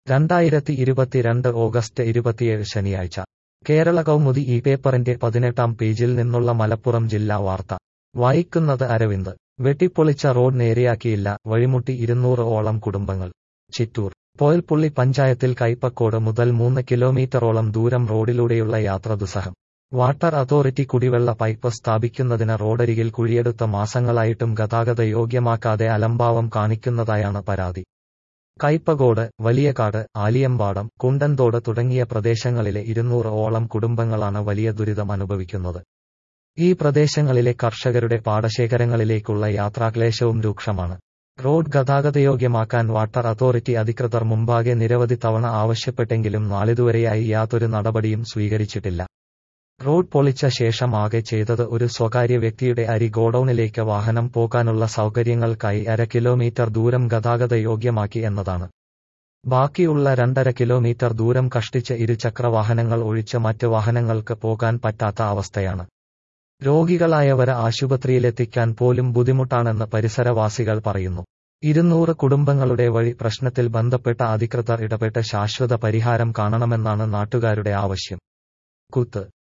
രണ്ടായിരത്തി ഇരുപത്തിരണ്ട് ഓഗസ്റ്റ് ഇരുപത്തിയേഴ് ശനിയാഴ്ച കേരള കൗമുദി ഈ പേപ്പറിന്റെ പതിനെട്ടാം പേജിൽ നിന്നുള്ള മലപ്പുറം ജില്ലാ വാർത്ത വായിക്കുന്നത് അരവിന്ദ് വെട്ടിപ്പൊളിച്ച റോഡ് നേരെയാക്കിയില്ല വഴിമുട്ടി ഇരുന്നൂറ് ഓളം കുടുംബങ്ങൾ ചിറ്റൂർ പോയൽപ്പുള്ളി പഞ്ചായത്തിൽ കൈപ്പക്കോട് മുതൽ മൂന്ന് കിലോമീറ്ററോളം ദൂരം റോഡിലൂടെയുള്ള യാത്ര ദുസ്സഹം വാട്ടർ അതോറിറ്റി കുടിവെള്ള പൈപ്പ് സ്ഥാപിക്കുന്നതിന് റോഡരികിൽ കുഴിയെടുത്ത മാസങ്ങളായിട്ടും ഗതാഗത യോഗ്യമാക്കാതെ അലംഭാവം കാണിക്കുന്നതായാണ് പരാതി കൈപ്പകോട് വലിയകാട് ആലിയമ്പാടം കുണ്ടൻതോട് തുടങ്ങിയ പ്രദേശങ്ങളിലെ ഇരുന്നൂറ് ഓളം കുടുംബങ്ങളാണ് വലിയ ദുരിതം അനുഭവിക്കുന്നത് ഈ പ്രദേശങ്ങളിലെ കർഷകരുടെ പാടശേഖരങ്ങളിലേക്കുള്ള യാത്രാക്ലേശവും രൂക്ഷമാണ് റോഡ് ഗതാഗതയോഗ്യമാക്കാൻ വാട്ടർ അതോറിറ്റി അധികൃതർ മുമ്പാകെ നിരവധി തവണ ആവശ്യപ്പെട്ടെങ്കിലും നാളിതുവരെയായി യാതൊരു നടപടിയും സ്വീകരിച്ചിട്ടില്ല റോഡ് പൊളിച്ച ശേഷം ആകെ ചെയ്തത് ഒരു സ്വകാര്യ വ്യക്തിയുടെ അരി ഗോഡൌണിലേക്ക് വാഹനം പോകാനുള്ള സൗകര്യങ്ങൾക്കായി അര കിലോമീറ്റർ ദൂരം ഗതാഗത യോഗ്യമാക്കി എന്നതാണ് ബാക്കിയുള്ള രണ്ടര കിലോമീറ്റർ ദൂരം കഷ്ടിച്ച് ഇരുചക്ര വാഹനങ്ങൾ ഒഴിച്ച് മറ്റ് വാഹനങ്ങൾക്ക് പോകാൻ പറ്റാത്ത അവസ്ഥയാണ് രോഗികളായവരെ ആശുപത്രിയിലെത്തിക്കാൻ പോലും ബുദ്ധിമുട്ടാണെന്ന് പരിസരവാസികൾ പറയുന്നു ഇരുന്നൂറ് കുടുംബങ്ങളുടെ വഴി പ്രശ്നത്തിൽ ബന്ധപ്പെട്ട അധികൃതർ ഇടപെട്ട് ശാശ്വത പരിഹാരം കാണണമെന്നാണ് നാട്ടുകാരുടെ ആവശ്യം കുത്ത്